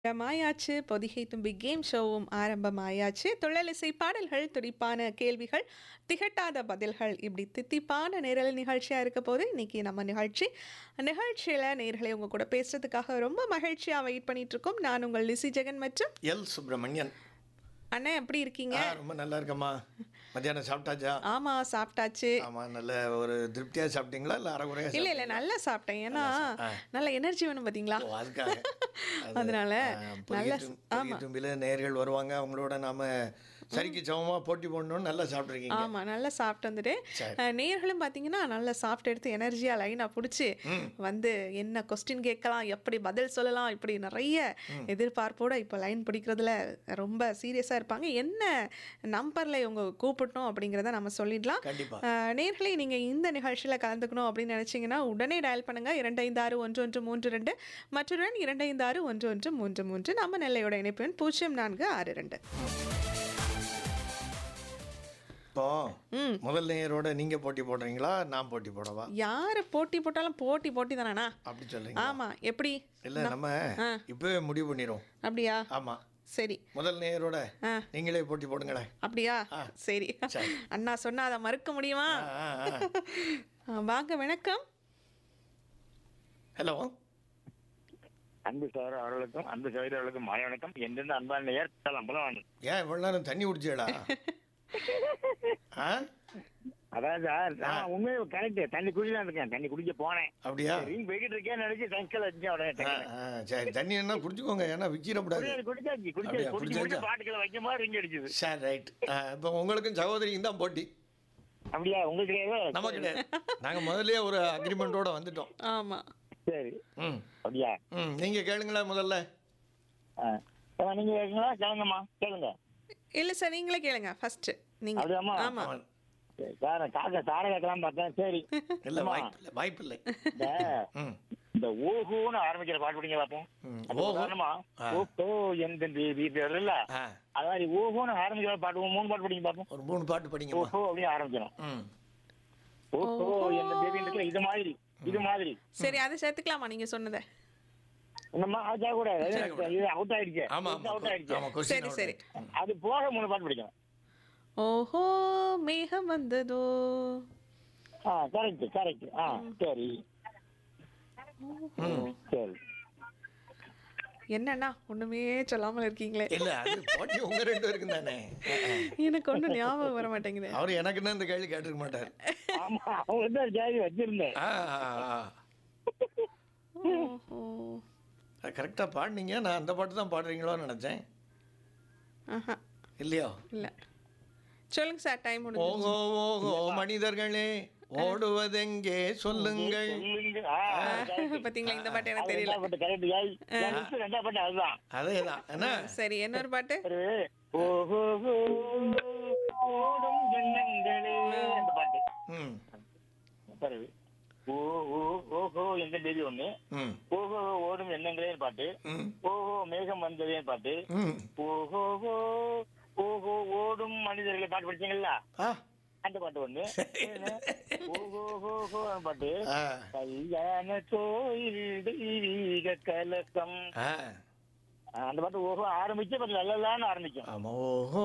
மாயாச்சு பொதிகை தும்பி கேம் ஷோவும் ஆரம்பமாயாச்சு தொழிலிசை பாடல்கள் துடிப்பான கேள்விகள் திகட்டாத பதில்கள் இப்படி தித்திப்பான நேரல் நிகழ்ச்சியாக இருக்க போது இன்னைக்கு நம்ம நிகழ்ச்சி நிகழ்ச்சியில் நேர்களை உங்க கூட பேசுறதுக்காக ரொம்ப மகிழ்ச்சியாக வெயிட் பண்ணிட்டு இருக்கோம் நான் உங்கள் லிசி ஜெகன் மற்றும் எல் சுப்பிரமணியன் அண்ணன் எப்படி இருக்கீங்க ஆ ரொம்ப நல்லா இருக்கம்மா மத்தியானம் சாப்பிட்டாச்சா ஆமா சாப்பிட்டாச்சு ஆமா நல்ல ஒரு திருப்தியா சாப்பிட்டீங்களா இல்ல அரைகுறையா இல்ல இல்ல நல்லா சாப்பிட்டேன் ஏன்னா நல்ல எனர்ஜி வேணும் பாத்தீங்களா ஓ, அதுக்காக அது, அதனால ஆ, நல்ல பொதிகை தும்- பொதிகை தும்பில நேர்கள் வருவாங்க அவங்களோட நாம சரிக்கு சமமா போட்டி போடணும்னு நல்லா சாப்பிட்ருக்கீங்க ஆமா நல்லா சாப்பிட்டு வந்துட்டு சரி. அஹ், நேர்களும் பார்த்தீங்கன்னா நல்லா சாப்பிட்டு எடுத்து எனர்ஜியா லைனா பிடிச்சி வந்து என்ன கொஸ்டின் கேட்கலாம் எப்படி பதில் சொல்லலாம் இப்படி நிறைய எதிர்பார்ப்போட இப்போ லைன் பிடிக்கிறதுல ரொம்ப சீரியஸா இருப்பாங்க என்ன நம்பர்ல இவங்க கூப்பிடணும் அப்படிங்கிறத நம்ம சொல்லிடலாம் கண்டிப்பா அஹ், நேர்களே நீங்க இந்த நிகழ்ச்சியில கலந்துக்கணும் அப்படின்னு நினைச்சீங்கன்னா உடனே டயல் பண்ணுங்க இரண்டு ஐந்து ஆறு ஒன்று ஒன்று மூன்று ரெண்டு மற்றொரு இரண்டு ஐந்து ஆறு ஒன்று ஒன்று மூன்று மூன்று நம்ம நெல்லையோட இணைப்பு எண் பூஜ்ஜியம் நான்கு ஆறு ரெண்டு இப்போ ம் முதல் நேயரோட நீங்க போட்டி போடுறீங்களா நான் போட்டி போடவா யாரு போட்டி போட்டாலும் போட்டி போட்டி தானேண்ணா அப்படி சொல்றீங்க ஆமா எப்படி இல்ல நம்ம ஆ. இப்பவே முடிவு பண்ணிடுவோம் அப்படியா ஆமா சரி முதல் நேயரோட ஆ. நீங்களே போட்டி போடுங்களேன் அப்படியா சரி சரி. அண்ணா சொன்னா அதை மறுக்க முடியுமா ஆ, ஆ, ஆ. ஆ, வாங்க வணக்கம் ஹலோ அன்பு சோதர அவர்களுக்கும் அன்பு சகோதரர்களுக்கும் மாலை வணக்கம் எந்தெந்த அன்பான நேயர் அம்பலம் ஏன் இவ்வளவு நேரம் தண்ணி குடிச்சீடா ஆ அதாவது சார் நான் உண்மையை கரெக்ட் தண்ணி குடிக்கலாம் இருக்கேன் தண்ணி குடிக்க போனேன் அப்படியா ரீங் போய்கிட்டு இருக்கேன் நினைச்சு டங்கில் வச்சேன் உடனே ஆ, டக்குனு. ஆ, சரி தண்ணி என்ன குடிச்சுக்கோங்க ஏன்னா விச்சிடக்கூடாது குடிச்சாச்சு, குடிச்சாச்சு குடிச்சாச்சு அப்படியா, குடிச்சு குடிச்சாச்சா? குடிச்சு பாட்டுக்களை வைக்கும் போது ரிங் அடிச்சது சரி ரைட் இப்போ உங்களுக்கும் சகோதரிக்கும் தான் போட்டி அப்படியா உங்களுக்கு கிடையாது நம்ம கிடையாது நாங்கள் முதல்லயே ஒரு அக்ரிமெண்ட்டோட வந்துட்டோம் ஆமா சரி ம் அப்படியா ம் நீங்கள் கேளுங்களேன் முதல்ல ஆ. ஆ, நீங்க கேட்குங்களா கேளுங்கம்மா கேளுங்க இல்ல சார் நீங்களே கேளுங்க ஃபர்ஸ்ட் நீங்க அப்படியாம்மா? ஆமா அவன் சரி, சார் காக்க சார கேட்கலாம் பார்த்தேன் சரி இல்லை அம்மா, வாய்ப்பு இல்லை வாய்ப்பு இல்லை இந்த ம் இந்த ஓஹோன்னு ஆரம்பிக்கிற பாட்டு படிங்க பார்ப்போம் ம். அது ஓஹோ. உதாரணமா ஆ. ஓஹோ எந்த பேபி இல்ல ஆ அது மாதிரி ஓஹோன்னு ஆரம்பிக்கிற பாட்டு மூணு பாட்டு படிங்க பார்ப்போம் ஒரு மூணு பாட்டு படிங்கம்மா ஓஹோ அப்படின்னு ஆரம்பிக்கணும் ம் ஓஹோ எந்த பேபி இருக்குல்ல இது மாதிரி இது மாதிரி சரி அதை சேர்த்துக்கலாமா நீங்க சொன்னதை என்னம்மா அது கூட சேர்க்கக்கூடாது. இது அவுட் ஆயிடுச்சு ஆமாம் அவுட் ஆமாம் ஆயிடுச்சு ஆமாம் சரி கொஸ்டின் சரி அது போக மூணு பாட்டு படிக்கணும் ஓஹோ மேகம் வந்ததோ ஆ கரெக்ட் கரெக்ட் ஆ சரி சரி என்னண்ணா ஒண்ணுமே சொல்லாமல் இருக்கீங்களே இல்லை அது போட்டி உங்கள் ரெண்டு பேருக்கும் தானே எனக்கு ஒன்றும் ஞாபகம் வர மாட்டேங்குது அவர் எனக்குன்னு இந்த கேள்வி கேட்டிருக்க மாட்டார் ஆமா அவங்க தான் ஜாதி வச்சிருந்தேன் ஆ ஓஹோ கரெக்டாக பாடினீங்க நான் அந்த பாட்டு தான் பாடுறீங்களோன்னு நினச்சேன் ஆஹா இல்லையோ இல்ல சொல்லுங்க சார் டைம் முடிஞ்சு ஓஹோ ஓஹோ மனிதர்களே ஓடுவதெங்கே சொல்லுங்கள் சொல்லுங்க ஆ, correct. பாத்தீங்களா இந்த பாட்டு எனக்கு அது தெரியல ரெண்டாவது பாட்டு correct ஜாதி. என் list ரெண்டாவது பாட்டு அதுதான் அதே தான் என்ன சரி இன்னொரு பாட்டு ஒரு ஓஹோ ஓடும் எண்ணங்களே அந்த பாட்டு ம் பிறகு ஓ ஓ ஓஹோ எந்த பேபி ஒண்ணு ம் ஓஹோ ஓடும் எண்ணங்களே பாட்டு ம் ஓஹோ மேகம் வந்ததே பாட்டு ம் ஓஹோ ஓஹோ ஓடும் மனிதர்களை பாட்டு படிச்சீங்களா ஆ அந்த பாட்டு ஒண்ணு ஓஹோ ஓஹோ பாட்டு ஆ கல்யாண கோயில் தெய்வீக கலக்கம் ஆ அந்த பாட்டு ஓஹோ ஆரம்பிச்சு பாட்டு நல்லலான்னு ஆரம்பிக்கும் ஆமாம் ஓஹோ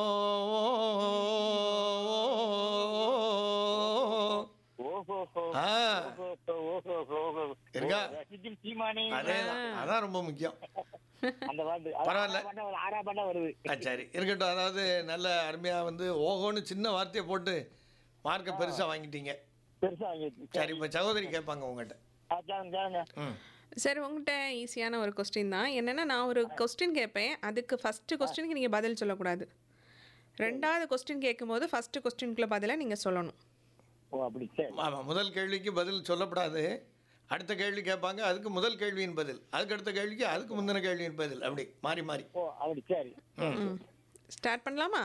ஓஹோ ஆ ஓஹோ ஓஹோ ஓஹோ இருக்கா? ரசிக்கும் சீமானி அதே தான் அதான் ரொம்ப முக்கியம் அந்த பாட்டு பரவாயில்ல. ஆறா பாட்டா ஒரு ஆறா பாட்டா வருது ஆ சரி இருக்கட்டும் அதாவது நல்ல அருமையாக வந்து ஓஹோன்னு சின்ன வார்த்தையை போட்டு மார்க்கை பெருசாக வாங்கிட்டீங்க பெருசா வாங்கிடுச்சு. சரி இப்போ சகோதரி கேட்பாங்க உங்கள்கிட்ட ஆ, கேளுங்க கேளுங்க ம் சரி உங்கள்கிட்ட ஈஸியான ஒரு கொஸ்டின் தான் என்னன்னா நான் ஒரு கொஸ்டின் கேட்பேன் அதுக்கு ஃபர்ஸ்ட் கொஸ்டினுக்கு நீங்க பதில் சொல்லக்கூடாது ரெண்டாவது கொஸ்டின் கேட்கும்போது ஃபர்ஸ்ட் கொஸ்டினுக்குள்ள பதிலை நீங்க சொல்லணும் ஓ அப்படி சரி ஆமாம் முதல் கேள்விக்கு பதில் சொல்லப்படாது அடுத்த கேள்வி கேட்பாங்க அதுக்கு முதல் கேள்வியின் பதில் அதுக்கு அடுத்த கேள்விக்கு அதுக்கு முந்தின கேள்வியின் பதில் அப்படி மாறி மாறி ஓ அப்படி சரி ம் ஸ்டார்ட் பண்ணலாமா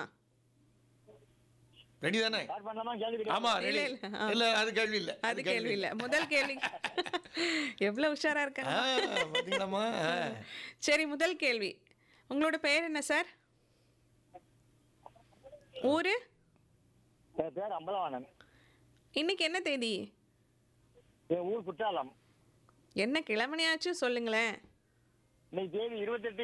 ரெடி தானே ஸ்டார்ட் பண்ணலாமா கேள்வி ஆமா ரெடி இல்ல, இல்ல. ஆ. இல்ல அது கேள்வி இல்ல அது கேள்வி இல்ல முதல் கேள்வி எவ்வளவு உஷாரா ஆ இருக்காங்க பாத்தீங்களாம்மா ஆ. சரி முதல் கேள்வி உங்களோட பெயர் என்ன சார் ஊரு என் பேர் அம்பலவாணன் இன்னைக்கு என்ன தேதி என் ஊர் குற்றாலம் என்ன கிழமனையாச்சும் சொல்லுங்களேன் இன்னைக்கு தேதி இருபத்தெட்டு